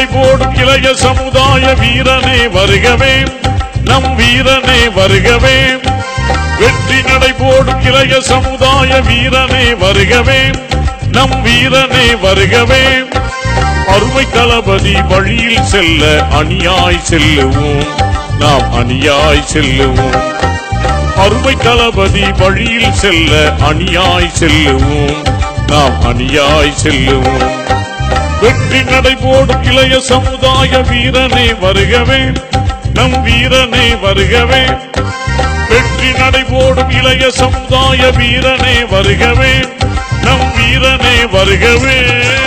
போடும் இளைய சமுதாய வீரனே வருகவே நம் வீரனே வருகவே வெற்றி நடை போடும் இளைய சமுதாய வீரனே வருகவே நம் வீரனே வருகவே அருமை தளபதி வழியில் செல்ல அணியாய் செல்லுவோம் நாம் அணியாய் செல்லுவோம் அருமை தளபதி வழியில் செல்ல அணியாய் செல்லுவோம் நாம் அணியாய் செல்லுவோம் வெற்றி நடை போடும் இளைய சமுதாய வீரனே வருகவே நம் வீரனே வருகவே வெற்றி நடை போடும் இளைய சமுதாய வீரனே வருகவே நம் வீரனே வருகவே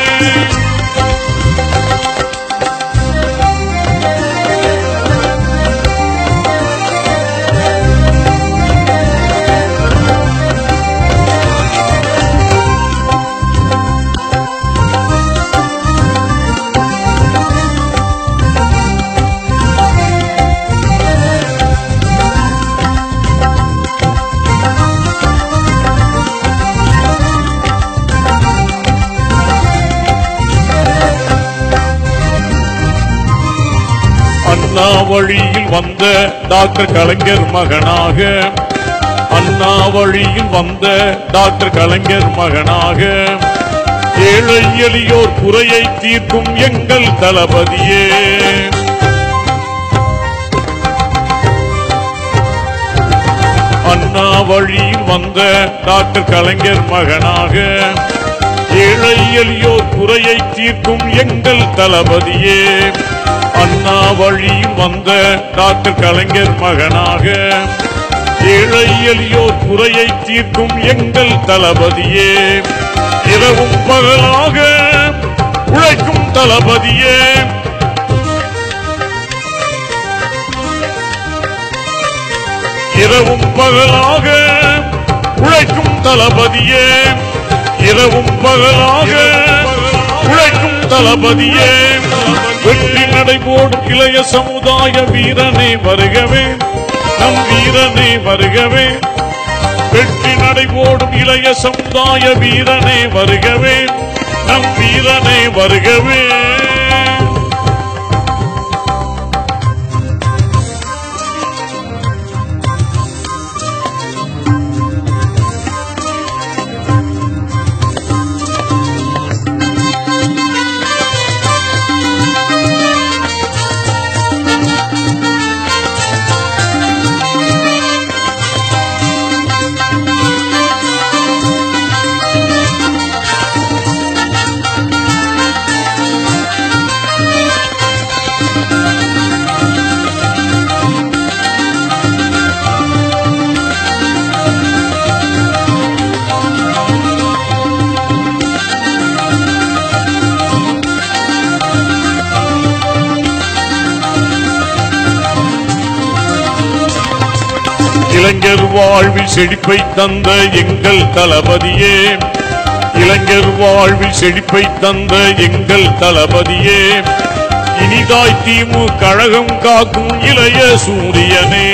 அண்ணா வழியில் வந்த டாக்டர் கலைஞர் மகனாக அண்ணா வழியில் வந்த டாக்டர் கலைஞர் மகனாக ஏழை எளியோர் குறையை தீர்க்கும் எங்கள் தளபதியே அண்ணா வழியில் வந்த டாக்டர் கலைஞர் மகனாக ஏழை எளியோர் குறையை தீர்க்கும் எங்கள் தளபதியே அண்ணா வழியில் வந்த டாக்டர் கலைஞர் மகனாக ஏழை எளியோர் குறையை தீர்க்கும் எங்கள் தளபதியே இரவும் பகலாக உழைக்கும் தளபதியே இரவும் பகலாக உழைக்கும் தளபதியே இரவும் பகலாக உழைக்கும் தளபதியே வெற்றி நடை போடும் இளைய சமுதாய வீரனே வருகவே நம் வீரனே வருகவே வெற்றி நடை போடும் இளைய சமுதாய வீரனே வருகவே நம் வீரனே வருகவே இளைஞர் வாழ்வில் செழிப்பை தந்த எங்கள் தளபதியே இளைஞர் வாழ்வில் செழிப்பை தந்த எங்கள் தளபதியே இனிதாய் திமு கழகம் காக்கும் இளைய சூரியனே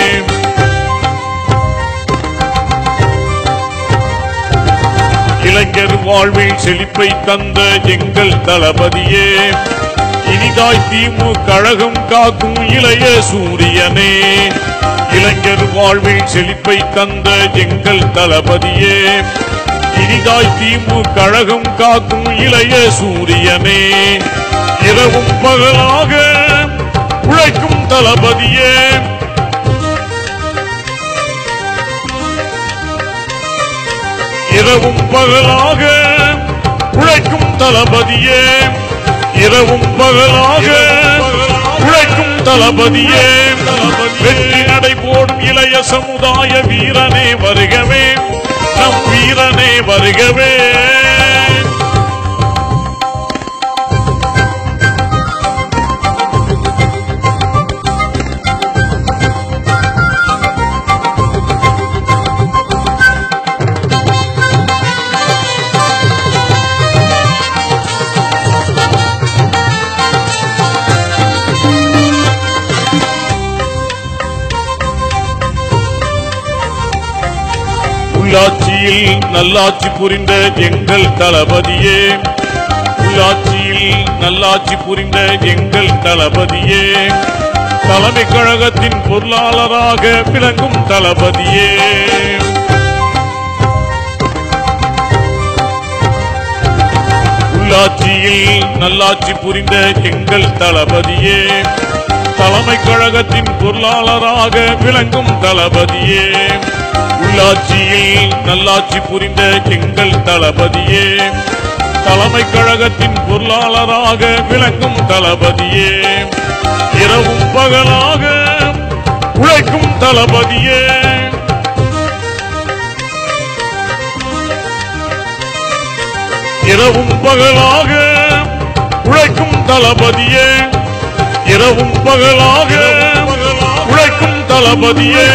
இளைஞர் வாழ்வில் செழிப்பை தந்த எங்கள் தளபதியே இனிதாய் திமு கழகம் காக்கும் இளைய சூரியனே இளைஞர் வாழ்வில் செழிப்பை தந்த எங்கள் தளபதியே இனிதாய் திமு கழகம் காக்கும் இளைய சூரியனே இரவும் பகலாக உழைக்கும் தளபதியே இரவும் பகலாக உழைக்கும் தளபதியே இரவும் பகலாக உழைக்கும் தளபதியே வெற்றி நடை போடும் இளைய சமுதாய வீரனே வருகவே நம் வீரனே வருகவே உள்ளாட்சியில் நல்லாட்சி புரிந்த எங்கள் தளபதியே உள்ளாட்சியில் நல்லாட்சி புரிந்த எங்கள் தளபதியே தலைமை கழகத்தின் பொருளாளராக விளங்கும் தளபதியே உள்ளாட்சியில் நல்லாட்சி புரிந்த எங்கள் தளபதியே தலைமை கழகத்தின் பொருளாளராக விளங்கும் தளபதியே உள்ளாட்சியில் நல்லாட்சி புரிந்த எங்கள் தளபதியே தலைமை கழகத்தின் பொருளாளராக விளங்கும் தளபதியே இரவும் பகலாக உழைக்கும் தளபதியே இரவும் பகலாக உழைக்கும் தளபதியே இரவும் பகலாக உழைக்கும் தளபதியே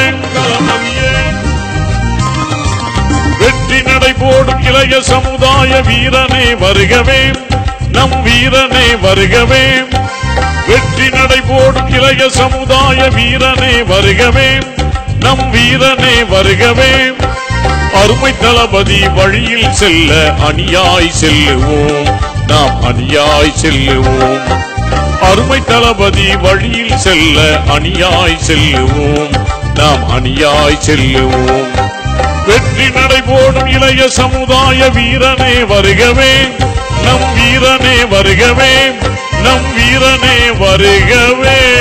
வெற்றி நடை போடும் இளைய சமுதாய வீரனே வருகவே நம் வீரனே வருகவே வெற்றி நடை போடும் இளைய சமுதாய வீரனே வருகவே நம் வீரனே வருகவே அருமை தளபதி வழியில் செல்ல அணியாய் செல்லுவோம் நாம் அணியாய் செல்லுவோம் அருமை தளபதி வழியில் செல்ல அணியாய் செல்லுவோம் நாம் அணியாய் செல்லுவோம் வெற்றி நடை போடும் இளைய சமுதாய வீரனே வருகவே நம் வீரனே வருகவே நம் வீரனே வருகவே